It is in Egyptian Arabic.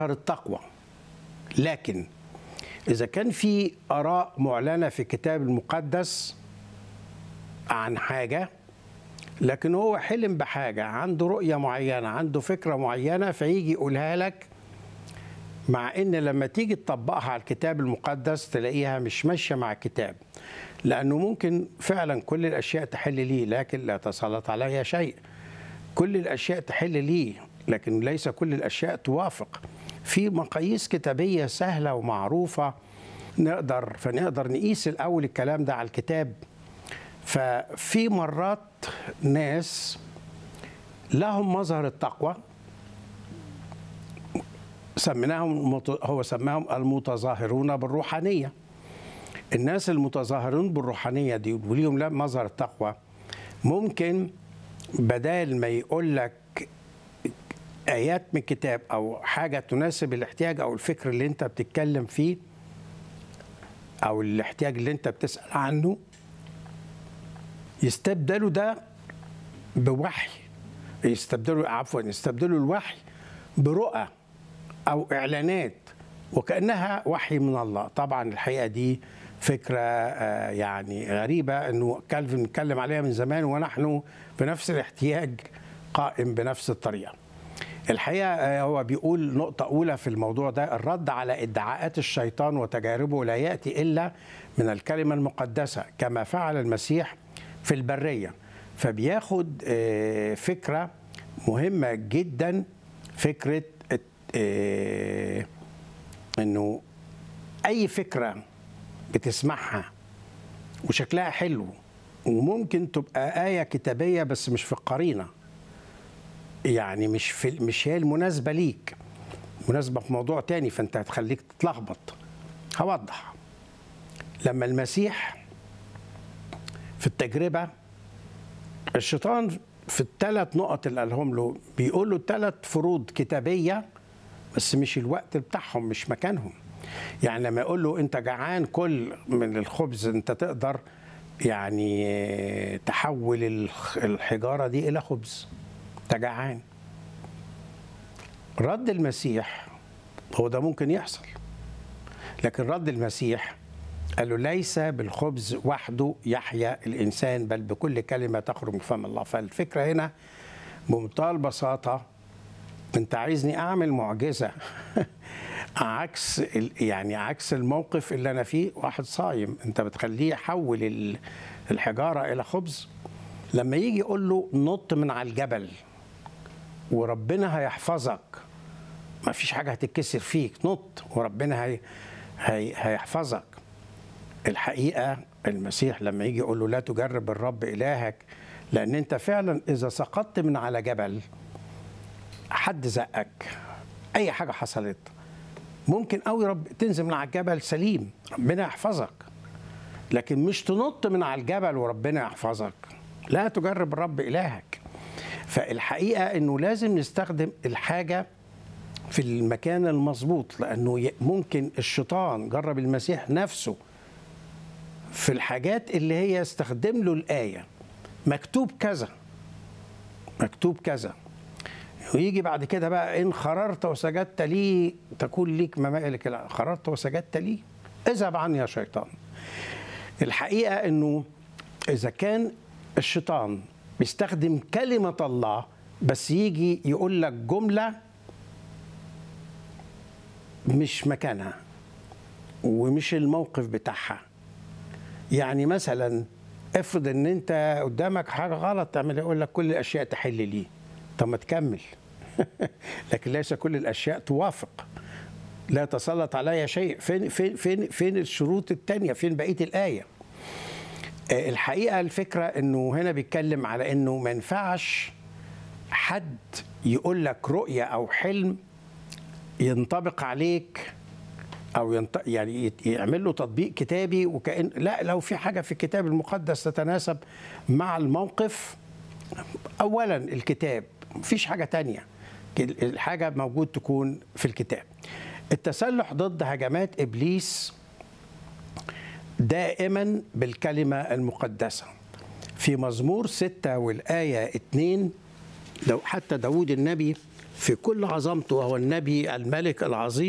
التقوى لكن إذا كان في آراء معلنة في الكتاب المقدس عن حاجة لكن هو حلم بحاجة عنده رؤية معينة عنده فكرة معينة فيجي يقولها لك مع ان لما تيجي تطبقها على الكتاب المقدس تلاقيها مش ماشيه مع الكتاب لانه ممكن فعلا كل الاشياء تحل لي لكن لا تسلط علي شيء كل الاشياء تحل لي لكن ليس كل الاشياء توافق في مقاييس كتابيه سهله ومعروفه نقدر فنقدر نقيس الاول الكلام ده على الكتاب ففي مرات ناس لهم مظهر التقوى سميناهم هو سماهم المتظاهرون بالروحانيه الناس المتظاهرون بالروحانيه دي وليهم لا مظهر التقوى ممكن بدال ما يقول لك ايات من الكتاب او حاجه تناسب الاحتياج او الفكر اللي انت بتتكلم فيه او الاحتياج اللي انت بتسال عنه يستبدلوا ده بوحي يستبدلوا عفوا يستبدلوا الوحي برؤى او اعلانات وكانها وحي من الله طبعا الحقيقه دي فكره يعني غريبه انه كالفن اتكلم عليها من زمان ونحن بنفس الاحتياج قائم بنفس الطريقه الحقيقه هو بيقول نقطه اولى في الموضوع ده الرد على ادعاءات الشيطان وتجاربه لا ياتي الا من الكلمه المقدسه كما فعل المسيح في البريه فبياخد فكره مهمه جدا فكره إيه انه اي فكره بتسمعها وشكلها حلو وممكن تبقى آية كتابية بس مش في القرينة يعني مش في مش هي المناسبة ليك مناسبة في موضوع تاني فأنت هتخليك تتلخبط هوضح لما المسيح في التجربة الشيطان في الثلاث نقط اللي قالهم له بيقول له ثلاث فروض كتابيه بس مش الوقت بتاعهم مش مكانهم يعني لما يقول له انت جعان كل من الخبز انت تقدر يعني تحول الحجاره دي الى خبز انت جعان رد المسيح هو ده ممكن يحصل لكن رد المسيح قال له ليس بالخبز وحده يحيا الانسان بل بكل كلمه تخرج من فم الله فالفكره هنا بمنتهى البساطه انت عايزني اعمل معجزه عكس يعني عكس الموقف اللي انا فيه واحد صايم انت بتخليه يحول الحجاره الى خبز لما يجي يقول له نط من على الجبل وربنا هيحفظك ما فيش حاجه هتتكسر فيك نط وربنا هي هي هيحفظك الحقيقه المسيح لما يجي يقول له لا تجرب الرب الهك لان انت فعلا اذا سقطت من على جبل حد زقك اي حاجه حصلت ممكن قوي رب تنزل من على الجبل سليم ربنا يحفظك لكن مش تنط من على الجبل وربنا يحفظك لا تجرب الرب الهك فالحقيقه انه لازم نستخدم الحاجه في المكان المظبوط لانه ممكن الشيطان جرب المسيح نفسه في الحاجات اللي هي استخدم له الايه مكتوب كذا مكتوب كذا ويجي بعد كده بقى ان خررت وسجدت لي تكون ليك ممالك خررت وسجدت لي اذهب عني يا شيطان الحقيقه انه اذا كان الشيطان بيستخدم كلمه الله بس يجي يقول لك جمله مش مكانها ومش الموقف بتاعها يعني مثلا افرض ان انت قدامك حاجه غلط تعمل يقول لك كل الاشياء تحل لي طب ما تكمل لكن ليس كل الاشياء توافق لا تسلط علي شيء فين فين فين فين الشروط الثانيه فين بقيه الايه الحقيقه الفكره انه هنا بيتكلم على انه ما ينفعش حد يقول لك رؤيه او حلم ينطبق عليك او ينط... يعني يعمل له تطبيق كتابي وكأن لا لو في حاجه في الكتاب المقدس تتناسب مع الموقف اولا الكتاب مفيش حاجه تانية الحاجه موجود تكون في الكتاب التسلح ضد هجمات ابليس دائما بالكلمه المقدسه في مزمور ستة والآية اتنين لو حتى داود النبي في كل عظمته وهو النبي الملك العظيم